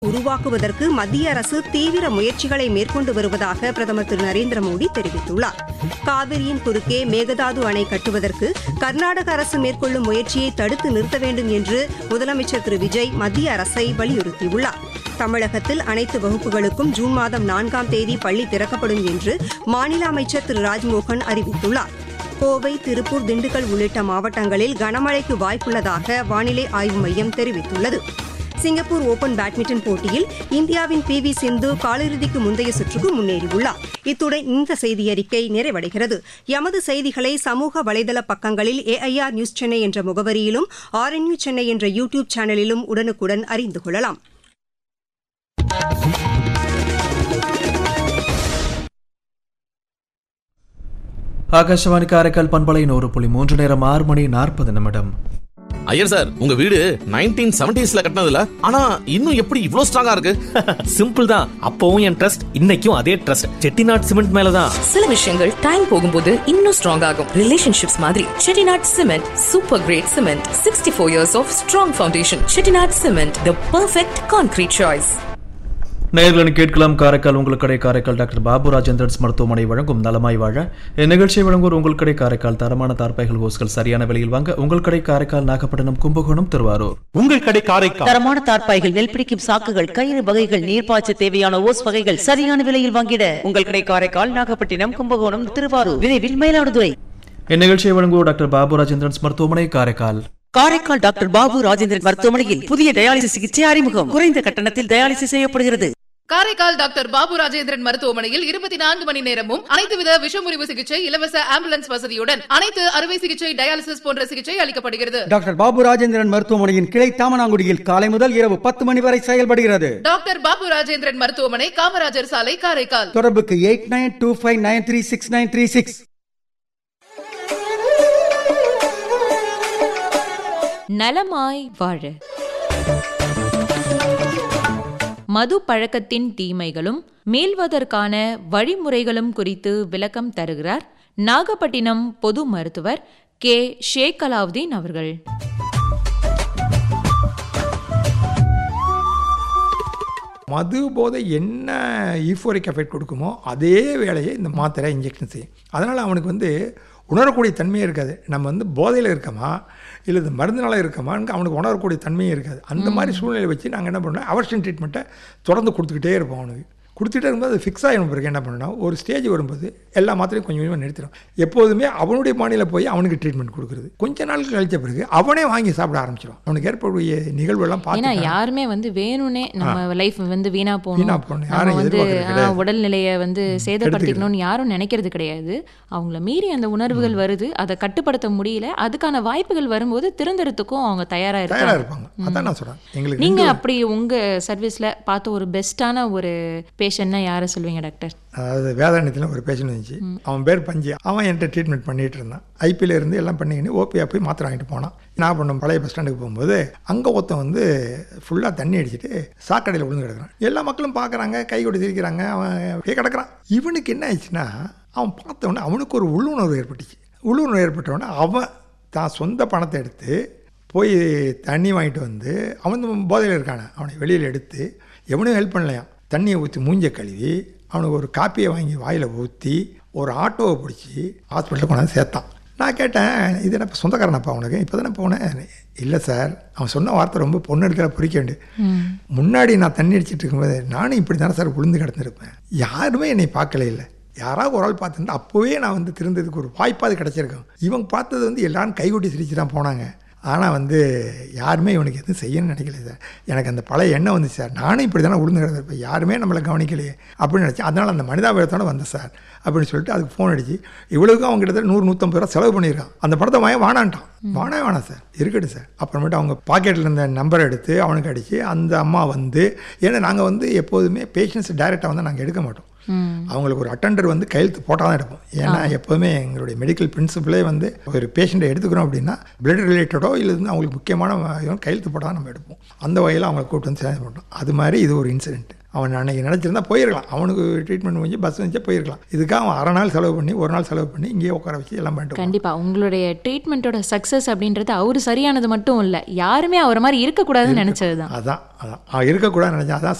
உருவாக்குவதற்கு மத்திய அரசு தீவிர முயற்சிகளை மேற்கொண்டு வருவதாக பிரதமர் திரு நரேந்திர மோடி தெரிவித்துள்ளார் காவிரியின் குறுக்கே மேகதாது அணை கட்டுவதற்கு கர்நாடக அரசு மேற்கொள்ளும் முயற்சியை தடுத்து நிறுத்த வேண்டும் என்று முதலமைச்சர் திரு விஜய் மத்திய அரசை வலியுறுத்தியுள்ளார் தமிழகத்தில் அனைத்து வகுப்புகளுக்கும் ஜூன் மாதம் நான்காம் தேதி பள்ளி திறக்கப்படும் என்று மாநில அமைச்சர் திரு ராஜ்மோகன் அறிவித்துள்ளார் கோவை திருப்பூர் திண்டுக்கல் உள்ளிட்ட மாவட்டங்களில் கனமழைக்கு வாய்ப்புள்ளதாக வானிலை ஆய்வு மையம் தெரிவித்துள்ளது சிங்கப்பூர் ஓபன் பேட்மிண்டன் போட்டியில் இந்தியாவின் பி வி சிந்து காலிறுதிக்கு முந்தைய சுற்றுக்கு முன்னேறியுள்ளார் இத்துடன் இந்த செய்தியறிக்கை நிறைவடைகிறது எமது செய்திகளை சமூக வலைதள பக்கங்களில் ஏஐஆர் நியூஸ் சென்னை என்ற முகவரியிலும் ஆர்என்யூ சென்னை என்ற யூ டியூப் சேனலிலும் உடனுக்குடன் அறிந்து கொள்ளலாம் ஆகாஷவாணி காரைக்கால் பண்பலை நூறு புள்ளி மூன்று நேரம் ஆறு மணி நாற்பது நிமிடம் ஐயர் சார் உங்க வீடு நைன்டீன் செவன்டிஸ்ல கட்டினதுல ஆனா இன்னும் எப்படி இவ்ளோ ஸ்ட்ராங்கா இருக்கு சிம்பிள் தான் அப்பவும் என் ட்ரஸ்ட் இன்னைக்கும் அதே ட்ரஸ்ட் செட்டிநாட் சிமெண்ட் மேலதான் சில விஷயங்கள் டைம் போகும்போது இன்னும் ஸ்ட்ராங் ஆகும் ரிலேஷன்ஷிப்ஸ் மாதிரி Chettinad cement super great cement sixty four years of strong foundation Chettinad cement the perfect concrete choice நேயர்களுடன் கேட்கலாம் காரைக்கால் உங்கள் கடை காரைக்கால் டாக்டர் பாபு ராஜேந்திரன்ஸ் மருத்துவமனை வழங்கும் நலமாய் வாழ இந்நிகழ்ச்சியை வழங்குவோர் உங்கள் கடை காரைக்கால் தரமான தார்பாய்கள் ஹோஸ்கள் சரியான விலையில் வாங்க உங்கள் கடை காரைக்கால் நாகப்பட்டினம் கும்பகோணம் திருவாரூர் உங்கள் கடை காரைக்கால் தரமான தார்ப்பாய்கள் நெல் பிடிக்கும் சாக்குகள் கயிறு வகைகள் நீர்ப்பாய்ச்ச தேவையான ஓஸ் வகைகள் சரியான விலையில் வாங்கிட உங்கள் கடை காரைக்கால் நாகப்பட்டினம் கும்பகோணம் திருவாரூர் விரைவில் மயிலாடுதுறை இந்நிகழ்ச்சியை வழங்குவோர் டாக்டர் பாபு ராஜேந்திரன்ஸ் மருத்துவமனை காரைக்கால் காரைக்கால் டாக்டர் பாபு ராஜேந்திரன் மருத்துவமனையில் புதிய டயாலிசிஸ் சிகிச்சை அறிமுகம் குறைந்த கட்டணத்தில் டயாலிசிஸ் செய்யப்படுகிறது காரைக்கால் டாக்டர் பாபு ராஜேந்திரன் மருத்துவமனையில் இருபத்தி நான்கு மணி நேரமும் அனைத்து வித விஷமுறிவு சிகிச்சை இலவச ஆம்புலன்ஸ் வசதியுடன் அனைத்து அறுவை சிகிச்சை டயாலிசிஸ் போன்ற சிகிச்சை அளிக்கப்படுகிறது டாக்டர் பாபு ராஜேந்திரன் மருத்துவமனையின் கிளை தாமனாங்குடியில் காலை முதல் இரவு பத்து மணி வரை செயல்படுகிறது டாக்டர் பாபு ராஜேந்திரன் மருத்துவமனை காமராஜர் சாலை காரைக்கால் தொடர்புக்கு eight nine two five nine three six nine three six நலமாய் வாழ மது பழக்கத்தின் தீமைகளும் மீள்வதற்கான வழிமுறைகளும் குறித்து விளக்கம் தருகிறார் நாகப்பட்டினம் பொது மருத்துவர் கே ஷேக் அலாவுதீன் அவர்கள் மது போதை என்ன ஈஃபோரிக் எஃபெக்ட் கொடுக்குமோ அதே வேலையை இந்த மாத்திரை இன்ஜெக்ஷன் செய்யும் அதனால் அவனுக்கு வந்து உணரக்கூடிய தன்மையே இருக்காது நம்ம வந்து போதையில் இருக்கோமா இல்லை இந்த மருந்துனால இருக்கோமான்னு அவனுக்கு உணரக்கூடிய தன்மையே இருக்காது அந்த மாதிரி சூழ்நிலை வச்சு நாங்கள் என்ன பண்ணோம் அவர்ஷன் ட்ரீட்மெண்ட்டை தொடர்ந்து கொடுத்துக்கிட்டே இருப்போம் அவனுக்கு கொடுத்துட்டே இருக்கும்போது அது ஃபிக்ஸ் ஆகிடும் பிறகு என்ன பண்ணணும் ஒரு ஸ்டேஜ் வரும்போது எல்லா மாத்திரையும் கொஞ்சம் கொஞ்சமாக நிறுத்திடும் எப்போதுமே அவனுடைய மாநில போய் அவனுக்கு ட்ரீட்மெண்ட் கொடுக்குறது கொஞ்ச நாள் கழிச்ச பிறகு அவனே வாங்கி சாப்பிட ஆரம்பிச்சிடும் அவனுக்கு ஏற்படக்கூடிய நிகழ்வெல்லாம் ஏன்னா பார்த்து யாருமே வந்து வேணும்னே நம்ம லைஃப் வந்து வீணா வீணா போகணும் போகணும். நம்ம யாரும் வந்து எதிர்பார்க்கறது ஆ, கிடையாது. உடல்நிலையை வந்து சேதப்படுத்திக்கணும்னு யாரும் நினைக்கிறது கிடையாது அவங்கள மீறி அந்த உணர்வுகள் வருது அதை கட்டுப்படுத்த முடியல அதுக்கான வாய்ப்புகள் வரும்போது திருந்துறதுக்கும் அவங்க தயாரா தயாராக இருக்காங்க இருப்பாங்க அதான் நான் சொல்கிறேன் எங்களுக்கு நீங்க ரெண்டு- அப்படி உங்க சர்வீஸ்ல பார்த்த ஒரு பெஸ்டான ஒரு பேஷண்ட்னா யாரை சொல்வீங்க டாக்டர் அதாவது வேதாரண்யத்தில் ஒரு பேஷண்ட் வந்துச்சு அவன் பேர் பஞ்சு அவன் என்கிட்ட ட்ரீட்மெண்ட் பண்ணிட்டு இருந்தான் ஐபியில் இருந்து எல்லாம் பண்ணிக்கின்னு ஓபியா போய் மாத்திரை வாங்கிட்டு போனான் நான் பண்ண பழைய பஸ் ஸ்டாண்டுக்கு போகும்போது அங்கே ஒருத்தன் வந்து ஃபுல்லாக தண்ணி அடிச்சிட்டு சாக்கடையில் விழுந்து கிடக்குறான் எல்லா மக்களும் பார்க்குறாங்க கை கொடி சிரிக்கிறாங்க அவன் அப்படியே கிடக்குறான் இவனுக்கு என்ன ஆயிடுச்சுன்னா அவன் பார்த்த உடனே அவனுக்கு ஒரு உள்ளுணர்வு ஏற்பட்டுச்சு உள்ளுணர்வு ஏற்பட்ட உடனே அவன் தான் சொந்த பணத்தை எடுத்து போய் தண்ணி வாங்கிட்டு வந்து அவன் போதையில் இருக்கானே அவனை வெளியில் எடுத்து எவனும் ஹெல்ப் பண்ணலையாம் தண்ணியை ஊற்றி மூஞ்ச கழுவி அவனுக்கு ஒரு காப்பியை வாங்கி வாயில் ஊற்றி ஒரு ஆட்டோவை பிடிச்சி ஹாஸ்பிட்டலில் கொண்டாந்து சேர்த்தான் நான் கேட்டேன் இது என்ன சொந்தக்காரனப்பா அவனுக்கு இப்போ தானே போனேன் இல்லை சார் அவன் சொன்ன வார்த்தை ரொம்ப பொண்ணு எடுக்கிற பிடிக்க வேண்டியது முன்னாடி நான் தண்ணி அடிச்சிட்டு இருக்கும்போது நானும் இப்படி தானே சார் விழுந்து கிடந்திருப்பேன் யாருமே என்னை பார்க்கல இல்லை யாராவது ஒரு ஆள் பார்த்துருந்தா அப்போவே நான் வந்து திருந்ததுக்கு ஒரு வாய்ப்பாது கிடச்சிருக்கேன் இவங்க பார்த்தது வந்து எல்லாரும் கைகொட்டி சிரிச்சு தான் போனாங்க ஆனால் வந்து யாருமே இவனுக்கு எதுவும் செய்யணும்னு நினைக்கல சார் எனக்கு அந்த பழைய எண்ணம் வந்து சார் நானும் இப்படி தானே விழுந்து கிடந்திருப்பேன் யாருமே நம்மளை கவனிக்கலையே அப்படின்னு நினச்சேன் அதனால் அந்த மனிதாபயத்தோட வந்தேன் சார் அப்படின்னு சொல்லிட்டு அதுக்கு ஃபோன் அடிச்சு இவ்வளவுக்கும் அவங்க கிட்டத்தட்ட நூறு நூற்றம்பது ரூபா செலவு பண்ணியிருக்கான் அந்த படத்தை வாங்க வானான்ட்டான் வானே வேணாம் சார் இருக்கட்டும் சார் அப்புறமேட்டு அவங்க பாக்கெட்டில் இருந்த நம்பர் எடுத்து அவனுக்கு அடித்து அந்த அம்மா வந்து ஏன்னா நாங்கள் வந்து எப்போதுமே பேஷண்ட்ஸ் டைரெக்டாக வந்து நாங்கள் எடுக்க மாட்டோம் அவங்களுக்கு ஒரு அட்டெண்டர் வந்து கையெழுத்து போட்டால் தான் எடுப்போம் ஏன்னா எப்போவுமே எங்களுடைய மெடிக்கல் பிரின்சிபலே வந்து ஒரு பேஷண்ட்டை எடுத்துக்கிறோம் அப்படின்னா பிளட் ரிலேட்டடோ இல்லை வந்து அவங்களுக்கு முக்கியமான கையெழுத்து போட்டால் தான் நம்ம எடுப்போம் அந்த வகையில் அவங்களை கூப்பிட்டு வந்து சேர்ந்து போட்டோம் அது மாதிரி இது ஒரு இன்சிடென்ட் அவன் அன்னைக்கு நினச்சிருந்தா போயிருக்கலாம் அவனுக்கு ட்ரீட்மெண்ட் முடிஞ்சு பஸ் வந்துச்சு போயிருக்கலாம் இதுக்காக அவன் அரை நாள் செலவு பண்ணி ஒரு நாள் செலவு பண்ணி இங்கேயே உட்கார வச்சு எல்லாம் பண்ணிட்டு போனான். கண்டிப்பா உங்களுடைய ட்ரீட்மெண்ட்டோட சக்சஸ் அப்படின்றது அவரு சரியானது மட்டும் இல்ல யாருமே அவரை மாதிரி இருக்கக்கூடாதுன்னு நினைச்சதுதான் அதான் அதான் அவன் இருக்கக்கூடாதுன்னு நினச்சான் அதான்